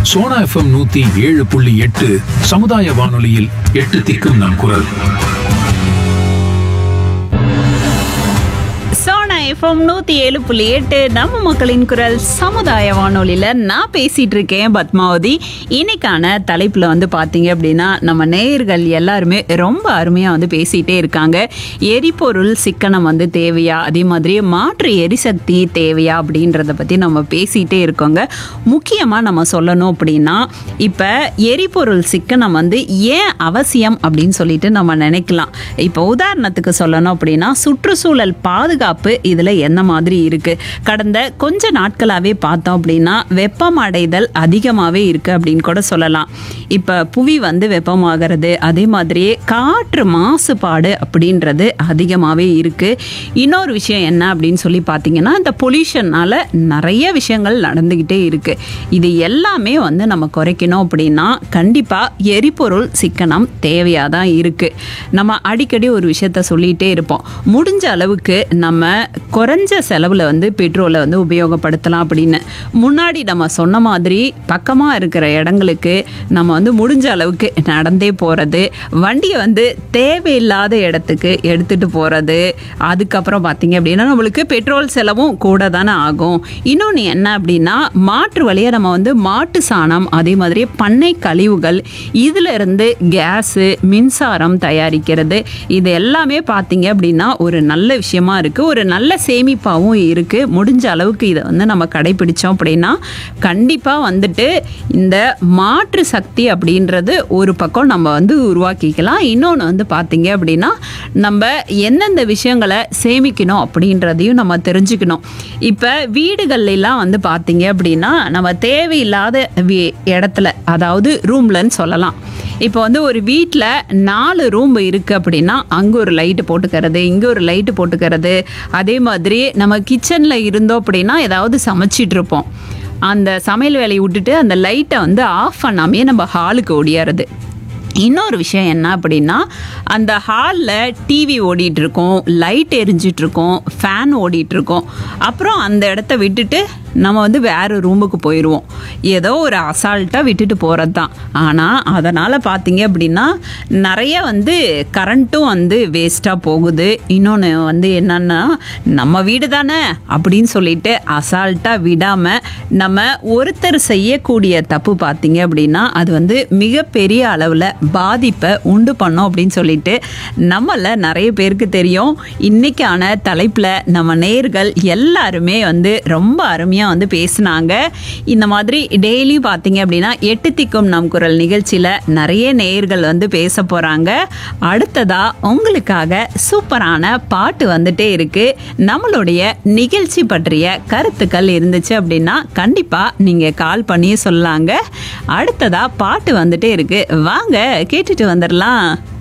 Sona FM நூத்தி ஏழு புள்ளி எட்டு சமுதாய வானொலியில் எட்டு திக்கும் நம் குரல் சோனா எஃப்எம் நூத்தி ஏழு புள்ளி எட்டு நம்ம மக்களின் குரல் சமுதாய வானொலியில நான் பேசிட்டு இருக்கேன் பத்மாவதி இன்னைக்கான தலைப்புல வந்து பாத்தீங்க அப்படின்னா நம்ம நேயர்கள் எல்லாருமே ரொம்ப அருமையா வந்து பேசிட்டே இருக்காங்க எரிபொருள் சிக்கனம் வந்து தேவையா அதே மாதிரி மாற்று எரிசக்தி தேவையா அப்படின்றத பத்தி நம்ம பேசிட்டே இருக்கோங்க முக்கியமா நம்ம சொல்லணும் அப்படின்னா இப்ப எரிபொருள் சிக்கனம் வந்து ஏன் அவசியம் அப்படின்னு சொல்லிட்டு நம்ம நினைக்கலாம் இப்போ உதாரணத்துக்கு சொல்லணும் அப்படின்னா சுற்றுச்சூழல் பாதுகாப்பு இதுல என்ன மாதிரி இருக்கு கடந்த கொஞ்ச நாட்களாவே பார்த்தோம் அப்படின்னா வெப்பம் அடைதல் அதிகமாவே இருக்கு அப்படின்னு கூட சொல்லலாம் இப்ப புவி வந்து வெப்பமாகிறது அதே மாதிரியே காற்று மாசுபாடு அப்படின்றது அதிகமாவே இருக்கு இன்னொரு விஷயம் என்ன அப்படின்னு சொல்லி பார்த்தீங்கன்னா இந்த பொல்யூஷன்னால நிறைய விஷயங்கள் நடந்துகிட்டே இருக்கு இது எல்லாமே வந்து நம்ம குறைக்கணும் அப்படின்னா கண்டிப்பா எரிபொருள் சிக்கனம் தேவையா தான் இருக்கு நம்ம அடிக்கடி ஒரு விஷயத்த சொல்லிட்டே இருப்போம் முடிஞ்ச அளவுக்கு நம்ம குறைஞ்ச செலவில் வந்து பெட்ரோலை வந்து உபயோகப்படுத்தலாம் அப்படின்னு முன்னாடி நம்ம சொன்ன மாதிரி பக்கமாக இருக்கிற இடங்களுக்கு நம்ம வந்து முடிஞ்ச அளவுக்கு நடந்தே போகிறது வண்டியை வந்து தேவையில்லாத இடத்துக்கு எடுத்துகிட்டு போகிறது அதுக்கப்புறம் பார்த்தீங்க அப்படின்னா நம்மளுக்கு பெட்ரோல் செலவும் கூட தானே ஆகும் இன்னொன்று என்ன அப்படின்னா மாற்று வழியாக நம்ம வந்து மாட்டு சாணம் அதே மாதிரி பண்ணை கழிவுகள் இதில் இருந்து கேஸு மின்சாரம் தயாரிக்கிறது இது எல்லாமே பார்த்தீங்க அப்படின்னா ஒரு நல்ல விஷயமா இருக்குது ஒரு நல்ல சேமிப்பாகவும் இருக்குது முடிஞ்ச அளவுக்கு இதை வந்து நம்ம கடைபிடிச்சோம் அப்படின்னா கண்டிப்பாக வந்துட்டு இந்த மாற்று சக்தி அப்படின்றது ஒரு பக்கம் நம்ம வந்து உருவாக்கிக்கலாம் இன்னொன்று வந்து பார்த்தீங்க அப்படின்னா நம்ம எந்தெந்த விஷயங்களை சேமிக்கணும் அப்படின்றதையும் நம்ம தெரிஞ்சுக்கணும் இப்போ வீடுகள்லாம் வந்து பார்த்தீங்க அப்படின்னா நம்ம தேவையில்லாத வி- இடத்துல அதாவது ரூம்லன்னு சொல்லலாம் இப்போ வந்து ஒரு வீட்டில் நாலு ரூம் இருக்குது அப்படின்னா அங்கே ஒரு லைட்டு போட்டுக்கிறது இங்கே ஒரு லைட்டு போட்டுக்கிறது அதே மாதிரி நம்ம கிச்சனில் இருந்தோம் அப்படின்னா ஏதாவது சமைச்சிட்டு இருப்போம் அந்த சமையல் வேலையை விட்டுட்டு அந்த லைட்டை வந்து ஆஃப் பண்ணாமே நம்ம ஹாலுக்கு ஓடியாருது இன்னொரு விஷயம் என்ன அப்படின்னா அந்த ஹாலில் டிவி ஓடிட்டு இருக்கோம் லைட் எரிஞ்சிட்டு இருக்கோம் ஃபேன் ஓடிட்டு இருக்கோம் அப்புறம் அந்த இடத்த விட்டுட்டு நம்ம வந்து வேறு ரூமுக்கு போயிடுவோம் ஏதோ ஒரு அசால்ட்டாக விட்டுட்டு போகிறது தான் ஆனால் அதனால் பார்த்தீங்க அப்படின்னா நிறைய வந்து கரண்ட்டும் வந்து வேஸ்ட்டாக போகுது இன்னொன்று வந்து என்னன்னா நம்ம வீடு தானே அப்படின்னு சொல்லிட்டு அசால்ட்டாக விடாமல் நம்ம ஒருத்தர் செய்யக்கூடிய தப்பு பார்த்தீங்க அப்படின்னா அது வந்து மிகப்பெரிய அளவில் பாதிப்பை உண்டு பண்ணோம் அப்படின்னு சொல்லிட்டு நம்மள நிறைய பேருக்கு தெரியும் இன்னைக்கான தலைப்பில் நம்ம நேர்கள் எல்லாருமே வந்து ரொம்ப அருமையாக வந்து பேசுனாங்க இந்த மாதிரி டெய்லி பார்த்தீங்க அப்படின்னா எட்டு திக்கும் நம் குரல் நிகழ்ச்சியில் நிறைய நேயர்கள் வந்து பேச போகிறாங்க அடுத்ததா உங்களுக்காக சூப்பரான பாட்டு வந்துட்டே இருக்கு நம்மளுடைய நிகழ்ச்சி பற்றிய கருத்துக்கள் இருந்துச்சு அப்படின்னா கண்டிப்பாக நீங்கள் கால் பண்ணி சொல்லலாங்க அடுத்ததா பாட்டு வந்துட்டே இருக்கு வாங்க கேட்டுட்டு வந்துடலாம்